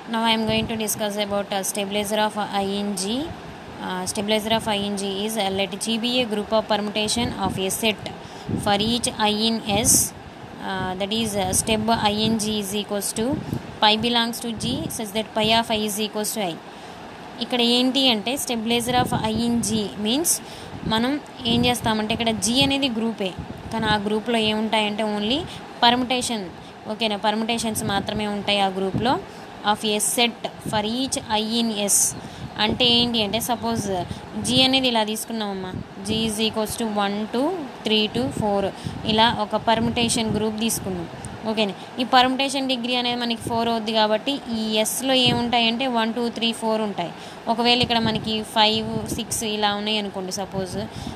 Now I am going to discuss about uh, stabilizer of uh, ing. Uh, stabilizer of ing is uh, let G be a group of permutation of a set for each i in S. Uh, that is uh, step ing is equals to pi belongs to G such that pi of i is equals to i. ఇక్కడ ఏంటి అంటే stabiliser of ING means మనం ఏం చేస్తామంటే ఇక్కడ G అనేది గ్రూపే కానీ ఆ గ్రూప్లో ఏముంటాయంటే ఓన్లీ పర్ముటేషన్ ఓకేనా పర్ముటేషన్స్ మాత్రమే ఉంటాయి ఆ గ్రూప్లో of S set for each I in S అంటే ఏంటి అంటే సపోజ్ జీ అనేది ఇలా తీసుకున్నామమ్మా G is equals to one two three two four ఇలా ఒక పర్ముటేషన్ గ్రూప్ తీసుకున్నాం ఓకేనా ఈ పర్ముటేషన్ డిగ్రీ అనేది మనకి ఫోర్ అవుద్ది కాబట్టి ఈ ఎస్లో ఏముంటాయంటే వన్ టూ త్రీ ఫోర్ ఉంటాయి ఒకవేళ ఇక్కడ మనకి ఫైవ్ సిక్స్ ఇలా ఉన్నాయి అనుకోండి సపోజ్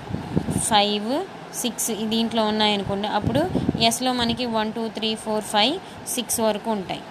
ఫైవ్ సిక్స్ దీంట్లో ఉన్నాయి అనుకోండి అప్పుడు ఎస్లో మనకి one two three four five six వరకు ఉంటాయి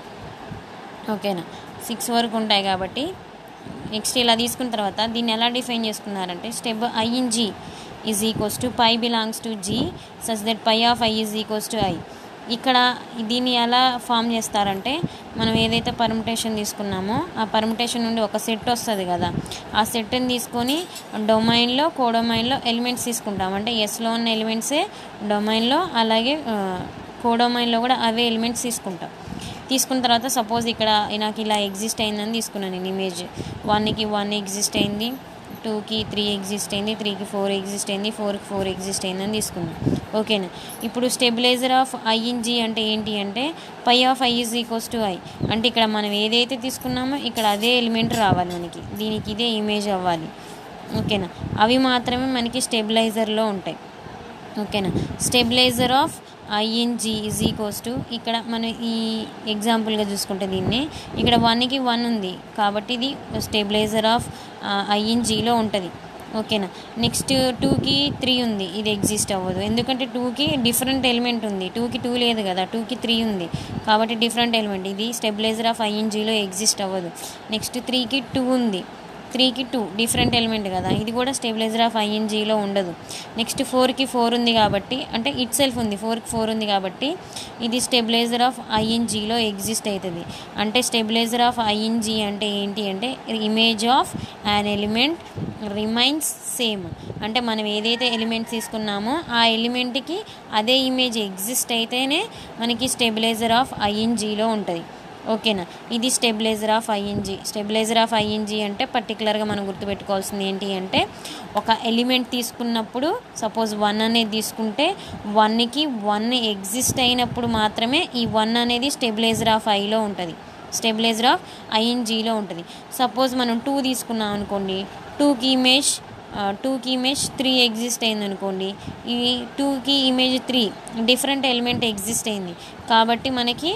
ఓకేనా సిక్స్ వరకు ఉంటాయి కాబట్టి నెక్స్ట్ ఇలా తీసుకున్న తర్వాత దీన్ని ఎలా డిఫైన్ చేసుకున్నారంటే step I in G is equals to pi belongs to G such that pi of I is equals to I ఇక్కడ దీన్ని ఎలా ఫామ్ చేస్తారంటే మనం ఏదైతే పర్ముటేషన్ తీసుకున్నామో ఆ పర్ముటేషన్ నుండి ఒక సెట్ వస్తుంది కదా ఆ సెట్ని తీసుకొని డొమైన్లో కోడొమైన్లో ఎలిమెంట్స్ తీసుకుంటాం అంటే ఎస్లో ఉన్న ఎలిమెంట్సే డొమైన్లో అలాగే కోడొమైన్లో కూడా అవే ఎలిమెంట్స్ తీసుకుంటాం తీసుకున్న తర్వాత సపోజ్ ఇక్కడ నాకు ఇలా ఎగ్జిస్ట్ అయిందని తీసుకున్నాను నేను ఇమేజ్ వన్కి వన్ ఎగ్జిస్ట్ అయింది టూకి త్రీ ఎగ్జిస్ట్ అయింది త్రీకి ఫోర్ ఎగ్జిస్ట్ అయింది ఫోర్కి ఫోర్ ఎగ్జిస్ట్ అయిందని తీసుకున్నాం ఓకేనా ఇప్పుడు స్టెబిలైజర్ ఆఫ్ ఐఇన్జీ అంటే ఏంటి అంటే pi of I is equals to I అంటే ఇక్కడ మనం ఏదైతే తీసుకున్నామో ఇక్కడ అదే ఎలిమెంట్ రావాలి మనకి దీనికి ఇదే ఇమేజ్ అవ్వాలి ఓకేనా అవి మాత్రమే మనకి స్టెబిలైజర్లో ఉంటాయి ఓకేనా stabilizer of I N G is equals to ఇక్కడ మనం ఈ ఎగ్జాంపుల్గా చూసుకుంటే దీన్ని ఇక్కడ వన్కి వన్ ఉంది కాబట్టి ఇది స్టెబిలైజర్ ఆఫ్ ఐఎన్జీలో ఉంటుంది ఓకేనా నెక్స్ట్ టూకి త్రీ ఉంది ఇది ఎగ్జిస్ట్ అవ్వదు ఎందుకంటే టూకి డిఫరెంట్ ఎలిమెంట్ ఉంది టూకి టూ లేదు కదా టూకి త్రీ ఉంది కాబట్టి డిఫరెంట్ ఎలిమెంట్ ఇది స్టెబిలైజర్ ఆఫ్ ఐఎన్జీలో ఎగ్జిస్ట్ అవ్వదు నెక్స్ట్ త్రీకి టూ ఉంది త్రీకి టూ డిఫరెంట్ ఎలిమెంట్ కదా ఇది కూడా స్టెబిలైజర్ ఆఫ్ ఐఎన్జీలో ఉండదు నెక్స్ట్ ఫోర్కి ఫోర్ ఉంది కాబట్టి అంటే ఇట్ సెల్ఫ్ ఉంది ఫోర్కి ఫోర్ ఉంది కాబట్టి ఇది స్టెబిలైజర్ ఆఫ్ ఐఎన్జీలో ఎగ్జిస్ట్ అవుతుంది అంటే స్టెబిలైజర్ ఆఫ్ ఐఎన్జీ అంటే ఏంటి అంటే image of an element remains same అంటే మనం ఏదైతే ఎలిమెంట్స్ తీసుకున్నామో ఆ ఎలిమెంట్కి అదే ఇమేజ్ ఎగ్జిస్ట్ అయితేనే మనకి స్టెబిలైజర్ ఆఫ్ ఐఎన్జీలో ఉంటుంది ఓకేనా ఇది stabilizer of I N G stabilizer of I N G అంటే పర్టికులర్గా మనం గుర్తుపెట్టుకోవాల్సింది ఏంటి అంటే ఒక ఎలిమెంట్ తీసుకున్నప్పుడు సపోజ్ వన్ అనేది తీసుకుంటే వన్కి వన్ ఎగ్జిస్ట్ అయినప్పుడు మాత్రమే ఈ వన్ అనేది స్టెబిలైజర్ ఆఫ్ ఐలో ఉంటుంది స్టెబిలైజర్ ఆఫ్ ఐఎన్జీలో ఉంటుంది సపోజ్ మనం టూ తీసుకున్నాం అనుకోండి టూకి ఇమేజ్ టూకి ఇమేజ్ త్రీ ఎగ్జిస్ట్ అయింది అనుకోండి ఈ టూకి image three different element exist అయింది కాబట్టి మనకి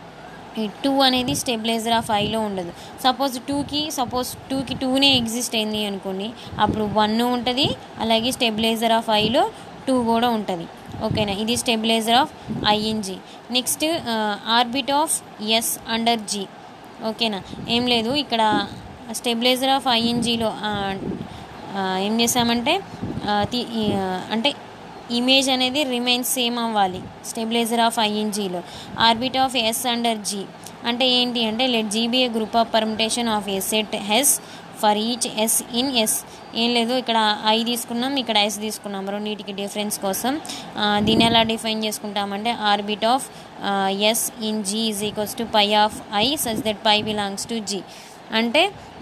ఈ టూ అనేది స్టెబిలైజర్ ఆఫ్ ఐలో ఉండదు సపోజ్ టూకి సపోజ్ టూకి టూనే ఎగ్జిస్ట్ అయింది అనుకోండి అప్పుడు వన్ ఉంటుంది అలాగే స్టెబిలైజర్ ఆఫ్ ఐలో టూ కూడా ఉంటుంది ఓకేనా ఇది stabilizer of I N G next orbit of S under G ఓకేనా ఏం లేదు ఇక్కడ స్టెబిలైజర్ ఆఫ్ ఐఎన్జీలో ఏం చేసామంటే అంటే ఇమేజ్ అనేది రిమైన్స్ సేమ్ అవ్వాలి స్టెబిలైజర్ ఆఫ్ ఐఎన్జీలో orbit of S under G అంటే ఏంటి అంటే let G be a group of permutation of S set has for each S in S ఏం లేదు ఇక్కడ ఐ తీసుకున్నాం ఇక్కడ ఎస్ తీసుకున్నాం రెండింటికి డిఫరెన్స్ కోసం దీన్ని ఎలా డిఫైన్ చేసుకుంటామంటే orbit of S in G is equals to pi of I such that pi belongs to G అంటే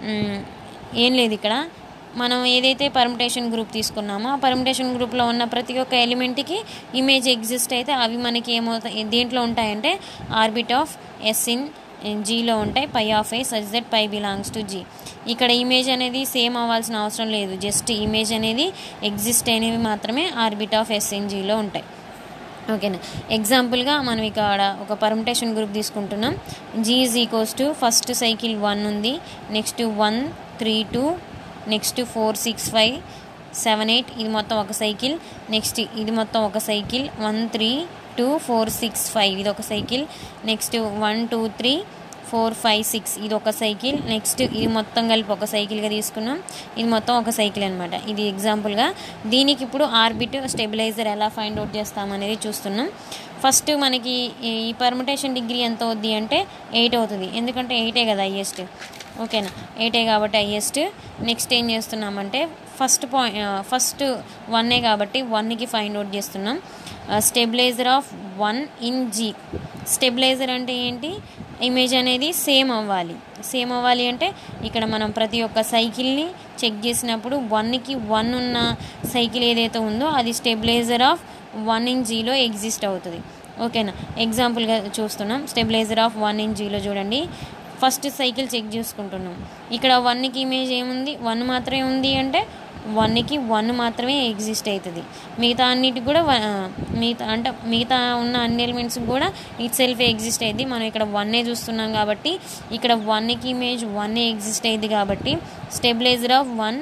ఏం లేదు ఇక్కడ మనం ఏదైతే పర్మిటేషన్ గ్రూప్ తీసుకున్నామో ఆ పర్మిటేషన్ గ్రూప్లో ఉన్న ప్రతి ఒక్క ఎలిమెంట్కి ఇమేజ్ ఎగ్జిస్ట్ అయితే అవి మనకి ఏమవుతాయి దేంట్లో ఉంటాయంటే ఆర్బిట్ ఆఫ్ ఎస్ ఇన్ జీలో ఉంటాయి pi of I such that pi belongs to G ఇక్కడ ఇమేజ్ అనేది సేమ్ అవ్వాల్సిన అవసరం లేదు జస్ట్ ఇమేజ్ అనేది ఎగ్జిస్ట్ అయినవి మాత్రమే ఆర్బిట్ ఆఫ్ ఎస్ ఇన్ జీలో ఉంటాయి ఓకేనా ఎగ్జాంపుల్గా మనం ఇక్కడ ఒక పర్మిటేషన్ గ్రూప్ తీసుకుంటున్నాం G is equals to first cycle one ఉంది next one three two next four six five seven eight ఇది మొత్తం ఒక సైకిల్ నెక్స్ట్ ఇది మొత్తం ఒక cycle one three two four six five ఇది ఒక cycle next one two three four five six ఇది ఒక సైకిల్ నెక్స్ట్ ఇది మొత్తం కలిపి ఒక సైకిల్గా తీసుకున్నాం ఇది మొత్తం ఒక సైకిల్ అనమాట ఇది ఎగ్జాంపుల్గా దీనికి ఇప్పుడు ఆర్బిట్ స్టెబిలైజర్ ఎలా ఫైండ్ అవుట్ చేస్తామనేది చూస్తున్నాం ఫస్ట్ మనకి ఈ పర్ముటేషన్ డిగ్రీ ఎంత అవుద్ది అంటే ఎయిట్ అవుతుంది ఎందుకంటే ఎయిటే కదా హయ్యెస్ట్ ఓకేనా ఎయిటే కాబట్టి హయ్యెస్ట్ నెక్స్ట్ ఏం చేస్తున్నామంటే ఫస్ట్ పాయింట్ ఫస్ట్ వన్నే కాబట్టి వన్కి ఫైండ్ అవుట్ చేస్తున్నాం stabilizer of one in G stabilizer అంటే ఏంటి ఇమేజ్ అనేది సేమ్ అవ్వాలి సేమ్ అవ్వాలి అంటే ఇక్కడ మనం ప్రతి ఒక్క సైకిల్ని చెక్ చేసినప్పుడు వన్కి వన్ ఉన్న సైకిల్ ఏదైతే ఉందో అది స్టెబిలైజర్ ఆఫ్ వన్ ఇన్ జీలో ఎగ్జిస్ట్ అవుతుంది ఓకేనా ఎగ్జాంపుల్గా చూస్తున్నాం స్టెబిలైజర్ ఆఫ్ వన్ ఇన్ జీలో చూడండి ఫస్ట్ సైకిల్ చెక్ చేసుకుంటున్నాం ఇక్కడ వన్కి ఇమేజ్ ఏముంది వన్ మాత్రమే ఉంది అంటే వన్కి వన్ మాత్రమే ఎగ్జిస్ట్ అవుతుంది మిగతా అన్నిటికి కూడా మిగతా అంటే మిగతా ఉన్న అన్ని ఎలిమెంట్స్ కూడా ఇట్ సెల్ఫ్ ఎగ్జిస్ట్ అయ్యింది మనం ఇక్కడ వన్నే చూస్తున్నాం కాబట్టి ఇక్కడ వన్కి ఇమేజ్ వన్నే ఎగ్జిస్ట్ అయ్యింది కాబట్టి స్టెబిలైజర్ ఆఫ్ వన్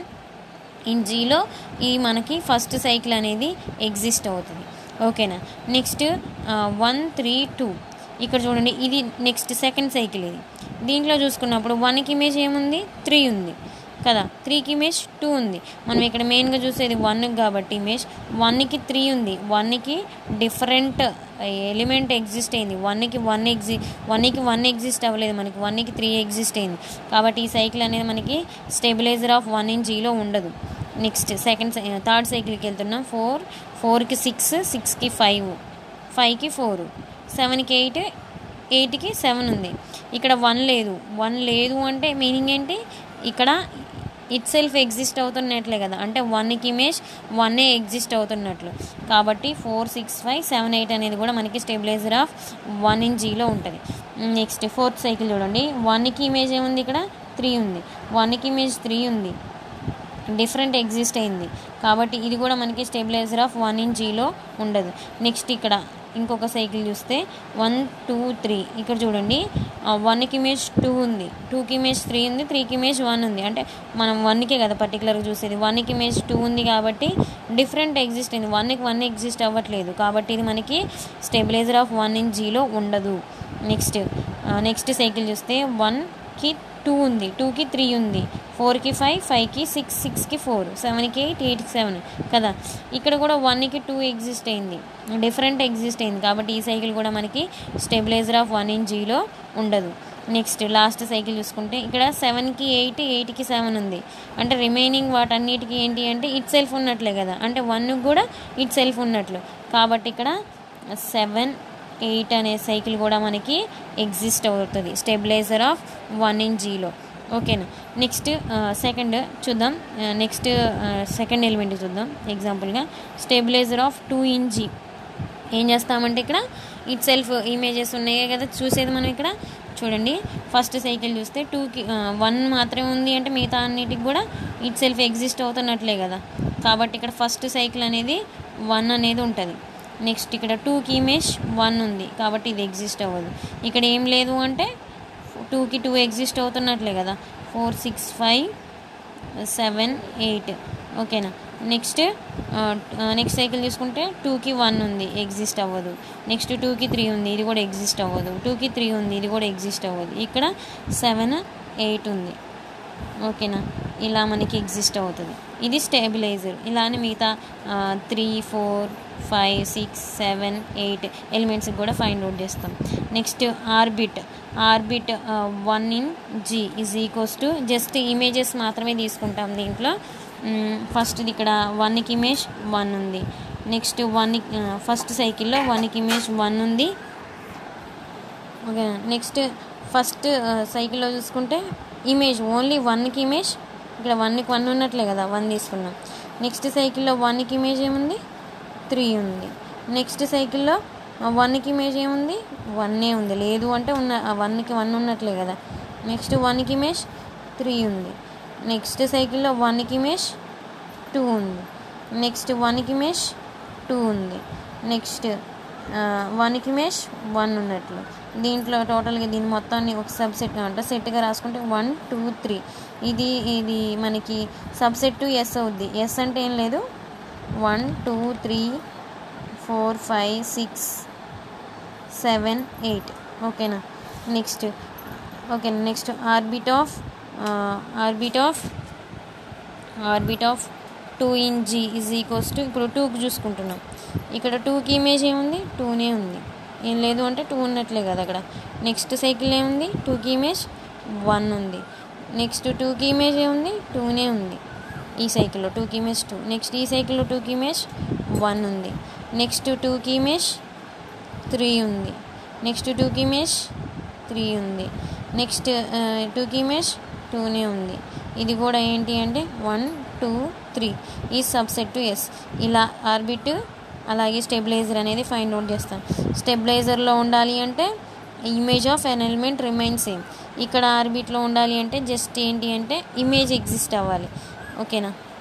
ఇన్ జీలో ఈ మనకి ఫస్ట్ సైకిల్ అనేది ఎగ్జిస్ట్ అవుతుంది ఓకేనా నెక్స్ట్ వన్ త్రీ టూ ఇక్కడ చూడండి ఇది నెక్స్ట్ సెకండ్ సైకిల్ ఇది దీంట్లో చూసుకున్నప్పుడు వన్కి ఇమేజ్ ఏముంది త్రీ ఉంది కదా త్రీకి ఇమేజ్ టూ ఉంది మనం ఇక్కడ మెయిన్గా చూసేది వన్కి కాబట్టి ఇమేజ్ వన్కి త్రీ ఉంది వన్కి డిఫరెంట్ ఎలిమెంట్ ఎగ్జిస్ట్ అయింది వన్కి వన్ ఎగ్జి వన్కి వన్ ఎగ్జిస్ట్ అవ్వలేదు మనకి వన్కి త్రీ ఎగ్జిస్ట్ అయింది కాబట్టి ఈ సైకిల్ అనేది మనకి స్టెబిలైజర్ ఆఫ్ వన్ ఇన్ జీలో ఉండదు నెక్స్ట్ సెకండ్ థర్డ్ సైకిల్కి వెళ్తున్నాం ఫోర్ ఫోర్కి సిక్స్ సిక్స్కి ఫైవ్ ఫైవ్కి ఫోర్ సెవెన్కి ఎయిట్ ఎయిట్కి సెవెన్ ఉంది ఇక్కడ వన్ లేదు వన్ లేదు అంటే మీనింగ్ ఏంటి ఇక్కడ ఇట్ సెల్ఫ్ ఎగ్జిస్ట్ అవుతున్నట్లే కదా అంటే వన్కి ఇమేజ్ వన్నే ఎగ్జిస్ట్ అవుతున్నట్లు కాబట్టి four six five seven eight అనేది కూడా మనకి స్టెబిలైజర్ ఆఫ్ వన్ ఇన్ జీలో ఉంటుంది నెక్స్ట్ ఫోర్త్ సైకిల్ చూడండి వన్కి ఇమేజ్ ఏముంది ఇక్కడ త్రీ ఉంది వన్కి ఇమేజ్ త్రీ ఉంది డిఫరెంట్ ఎగ్జిస్ట్ అయింది కాబట్టి ఇది కూడా మనకి స్టెబిలైజర్ ఆఫ్ వన్ ఇన్ జీలో ఉండదు నెక్స్ట్ ఇక్కడ ఇంకొక సైకిల్ చూస్తే వన్ టూ త్రీ ఇక్కడ చూడండి వన్కి ఇమేజ్ టూ ఉంది టూకి ఇమేజ్ త్రీ ఉంది త్రీకి ఇమేజ్ వన్ ఉంది అంటే మనం వన్కే కదా పర్టికులర్గా చూసేది వన్కి ఇమేజ్ టూ ఉంది కాబట్టి డిఫరెంట్ ఎగ్జిస్ట్ అయింది వన్కి వన్ ఎగ్జిస్ట్ అవ్వట్లేదు కాబట్టి ఇది మనకి స్టెబిలైజర్ ఆఫ్ వన్ ఇన్ జీలో ఉండదు నెక్స్ట్ నెక్స్ట్ సైకిల్ చూస్తే వన్కి టూ ఉంది టూకి త్రీ ఉంది ఫోర్కి ఫైవ్ ఫైవ్కి సిక్స్ సిక్స్కి ఫోర్ సెవెన్కి ఎయిట్ ఎయిట్కి సెవెన్ కదా ఇక్కడ కూడా వన్కి టూ ఎగ్జిస్ట్ అయింది డిఫరెంట్ ఎగ్జిస్ట్ అయింది కాబట్టి ఈ సైకిల్ కూడా మనకి స్టెబిలైజర్ ఆఫ్ వన్ ఇన్ జీలో ఉండదు నెక్స్ట్ లాస్ట్ సైకిల్ చూసుకుంటే ఇక్కడ సెవెన్కి ఎయిట్ ఎయిట్కి సెవెన్ ఉంది అంటే రిమైనింగ్ వాటన్నిటికీ ఏంటి అంటే ఇట్ సెల్ఫ్ ఉన్నట్లే కదా అంటే వన్కి కూడా ఇట్ సెల్ఫ్ ఉన్నట్లు కాబట్టి ఇక్కడ సెవెన్ ఎయిట్ అనే సైకిల్ కూడా మనకి ఎగ్జిస్ట్ అవుతుంది స్టెబిలైజర్ ఆఫ్ వన్ ఇన్ జీలో ఓకేనా నెక్స్ట్ సెకండ్ చూద్దాం నెక్స్ట్ సెకండ్ ఎలిమెంట్ చూద్దాం ఎగ్జాంపుల్గా stabilizer of two in G ఏం చేస్తామంటే ఇక్కడ ఇట్ సెల్ఫ్ ఇమేజెస్ ఉన్నాయి కదా చూసేది మనం ఇక్కడ చూడండి ఫస్ట్ సైకిల్ చూస్తే టూకి వన్ మాత్రమే ఉంది అంటే మిగతా అన్నిటికి కూడా ఇట్ సెల్ఫ్ ఎగ్జిస్ట్ అవుతున్నట్లే కదా కాబట్టి ఇక్కడ ఫస్ట్ సైకిల్ అనేది వన్ అనేది ఉంటుంది నెక్స్ట్ ఇక్కడ టూకి ఇమేజ్ వన్ ఉంది కాబట్టి ఇది ఎగ్జిస్ట్ అవ్వదు ఇక్కడ ఏం లేదు అంటే టూకి టూ ఎగ్జిస్ట్ అవుతున్నట్లే కదా four six five seven eight ఓకేనా నెక్స్ట్ నెక్స్ట్ సైకిల్ తీసుకుంటే టూకి వన్ ఉంది ఎగ్జిస్ట్ అవ్వదు నెక్స్ట్ టూకి త్రీ ఉంది ఇది కూడా ఎగ్జిస్ట్ అవ్వదు టూకి త్రీ ఉంది ఇది కూడా ఎగ్జిస్ట్ అవ్వదు ఇక్కడ సెవెన్ ఎయిట్ ఉంది ఓకేనా ఇలా మనకి ఎగ్జిస్ట్ అవుతుంది ఇది స్టెబిలైజర్ ఇలానే మిగతా three four five six seven eight ఎలిమెంట్స్కి కూడా ఫైండ్ అవుట్ చేస్తాం next orbit orbit one in G is equals to just images మాత్రమే తీసుకుంటాం దీంట్లో ఫస్ట్ ఇక్కడ వన్కి ఇమేజ్ వన్ ఉంది నెక్స్ట్ వన్ ఫస్ట్ సైకిల్లో వన్కి ఇమేజ్ వన్ ఉంది ఓకే నెక్స్ట్ ఫస్ట్ సైకిల్లో చూసుకుంటే ఇమేజ్ ఓన్లీ వన్కి ఇమేజ్ ఇక్కడ వన్కి వన్ ఉన్నట్లే కదా వన్ తీసుకున్నాం నెక్స్ట్ సైకిల్లో వన్కి ఇమేజ్ ఏముంది త్రీ ఉంది నెక్స్ట్ సైకిల్లో వన్కి ఇమేజ్ ఏముంది వన్నే ఉంది లేదు అంటే ఉన్న వన్కి వన్ ఉన్నట్లే కదా నెక్స్ట్ వన్కి ఇమేజ్ త్రీ ఉంది నెక్స్ట్ సైకిల్లో వన్కి ఇమేజ్ టూ ఉంది నెక్స్ట్ వన్కి ఇమేజ్ టూ ఉంది నెక్స్ట్ వన్కి ఇమేజ్ వన్ ఉన్నట్లు దీంట్లో టోటల్గా దీని మొత్తాన్ని ఒక సబ్సెట్ అంటే సెట్గా రాసుకుంటే వన్ టూ త్రీ ఇది ఇది మనకి సబ్సెట్ టు ఎస్ అవుద్ది ఎస్ అంటే ఏం లేదు one two three four five six seven eight ఓకేనా next okay next orbit of orbit of orbit of two in G is equals to ఇప్పుడు టూకి చూసుకుంటున్నాం ఇక్కడ టూకి ఇమేజ్ ఏముంది టూనే ఉంది ఏం లేదు అంటే టూ ఉన్నట్లే కదా అక్కడ నెక్స్ట్ సైకిల్ ఏముంది టూకి ఇమేజ్ వన్ ఉంది నెక్స్ట్ టూకి ఇమేజ్ ఏముంది టూనే ఉంది ఈ సైకిల్లో టూకి ఇమేజ్ టూ నెక్స్ట్ ఈ సైకిల్లో టూకి ఇమేజ్ వన్ ఉంది నెక్స్ట్ టూకి ఇమేజ్ త్రీ ఉంది నెక్స్ట్ టూకి ఇమేజ్ త్రీ ఉంది నెక్స్ట్ టూకి ఇమేజ్ టూనే ఉంది ఇది కూడా ఏంటి అంటే వన్ టూ త్రీ ఈ సబ్సెట్ టు ఎస్ ఇలా ఆర్బిట్ అలాగే స్టెబిలైజర్ అనేది ఫైండ్ అవుట్ చేస్తాం స్టెబిలైజర్లో ఉండాలి అంటే image of N element remain same ఇక్కడ ఆర్బిట్లో ఉండాలి అంటే జస్ట్ ఏంటి అంటే ఇమేజ్ ఎగ్జిస్ట్ అవ్వాలి ఓకేనా